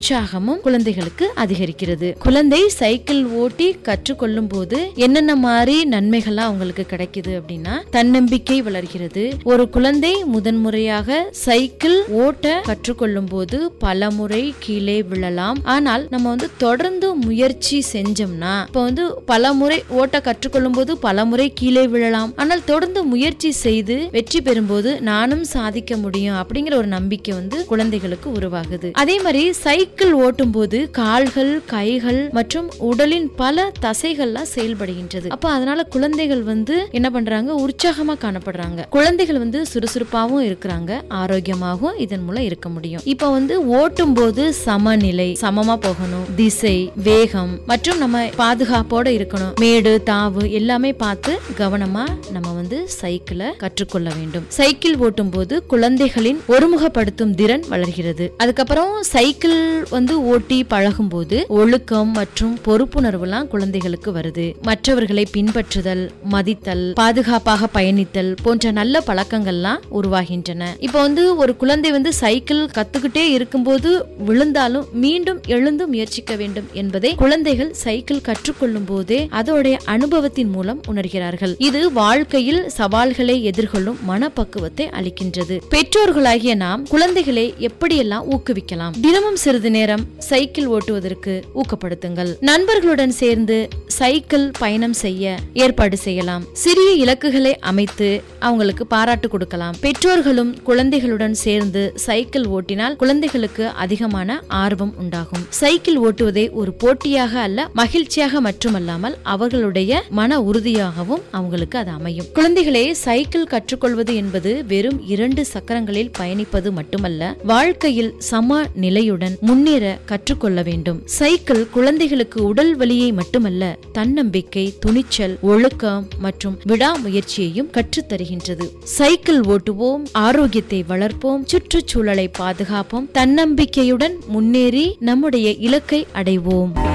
உற்சாகமும் குழந்தைகளுக்கு அதிகரிக்கிறது குழந்தை சைக்கிள் ஓட்டி கற்றுக்கொள்ளும் போது என்னென்ன மாதிரி நன்மைகள்லாம் அவங்களுக்கு கிடைக்குது அப்படின்னா தன்னம்பிக்கை வளர்கிறது ஒரு குழந்தை முதன்முறையாக சைக்கிள் ஓட்ட கற்றுக்கொள்ளும் போது பல முறை கீழே விழலாம் ஆனால் நம்ம வந்து தொடர்ந்து முயற்சி செஞ்சோம்னா இப்போ வந்து பல முறை ஓட்ட கற்றுக்கொள்ளும் போது பல முறை கீழே விழலாம் ஆனால் தொடர்ந்து முயற்சி செய்து வெற்றி பெறும்போது நானும் சாதிக்க முடியும் அப்படிங்கிற ஒரு நம்பிக்கை வந்து குழந்தைகளுக்கு உருவாகுது அதே மாதிரி சைக்கிள் ஓட்டும் போது கால்கள் கைகள் மற்றும் உடலின் பல தசைகள்லாம் செயல்படுகின்றது அப்ப அதனால குழந்தைகள் வந்து என்ன பண்றாங்க உற்சாகமா காணப்படுறாங்க குழந்தைகள் வந்து சுறுசுறுப்பாகவும் இருக்கிறாங்க ஆரோக்கியமாகவும் இதன் மூலம் இருக்க முடியும் இப்ப வந்து ஓட்டும் போது சமநிலை சமமா போகணும் திசை வேகம் மற்றும் நம்ம பாதுகாப்போட இருக்கணும் மேடு தாவு எல்லாமே பார்த்து கவனமா நம்ம வந்து சைக்கிளை கற்றுக்கொள்ள வேண்டும் சைக்கிள் ஓட்டும் போது குழந்தைகளின் ஒருமுகப்படுத்தும் திறன் வளர்கிறது அதுக்கப்புறம் சைக்கிள் வந்து ஓட்டி பழகும் போது ஒழுக்கம் மற்றும் பொறுப்புணர்வுலாம் குழந்தைகளுக்கு வருது மற்றவர்களை பின்பற்றுதல் மதித்தல் பாதுகாப்பாக பயணித்தல் போன்ற நல்ல பழக்கங்கள்லாம் உருவாகின்றன இப்போ வந்து ஒரு குழந்தை வந்து சைக்கிள் கத்துக்கிட்டே இருக்கும்போது விழுந்தாலும் மீண்டும் எழுந்து முயற்சிக்க வேண்டும் என்பதை குழந்தைகள் சைக்கிள் கற்றுக்கொள்ளும் போதே அதோடைய அனுபவத்தின் மூலம் உணர்கிறார்கள் இது வாழ்க்கையில் சவால்களை எதிர்கொள்ளும் மனப்பக்குவத்தை அளிக்கின்றது பெற்றோர்களாகிய நாம் குழந்தைகளை எப்படியெல்லாம் ஊக்குவிக்கலாம் தினமும் சிறிது நேரம் சைக்கிள் ஓட்டுவதற்கு ஊக்கப்படுத்துங்கள் நண்பர்களுடன் சேர்ந்து சைக்கிள் பயணம் செய்ய ஏற்பாடு செய்யலாம் சிறிய இலக்குகளை அமைத்து அவங்களுக்கு பாராட்டு கொடுக்கலாம் பெற்றோர்களும் குழந்தைகளுடன் சேர்ந்து சைக்கிள் ஓட்டினால் குழந்தைகளுக்கு அதிகமான ஆர்வம் உண்டாகும் சைக்கிள் ஓட்டுவதை ஒரு போட்டியாக அல்ல மகிழ்ச்சியாக மட்டுமல்லாமல் அவர்களுடைய மன உறுதியாகவும் அவங்களுக்கு அது அமையும் குழந்தைகளே சைக்கிள் கற்றுக்கொள்வது என்பது வெறும் இரண்டு சக்கரங்களில் பயணிப்பது மட்டுமல்ல வாழ்க்கையில் சம நிலையுடன் முன்னேற கற்றுக்கொள்ள வேண்டும் சைக்கிள் குழந்தைகளுக்கு உடல் வலியை மட்டுமல்ல தன்னம்பிக்கை துணிச்சல் ஒழுக்கம் மற்றும் விடாமுயற்சியையும் கற்றுத் தருகின்றது சைக்கிள் ஓட்டுவோம் ஆரோக்கியத்தை வளர்ப்போம் சுற்றுச்சூழலை பாதுகாப்போம் தன்னம்பிக்கையுடன் முன்னேறி நம்முடைய இலக்கை அடைவோம்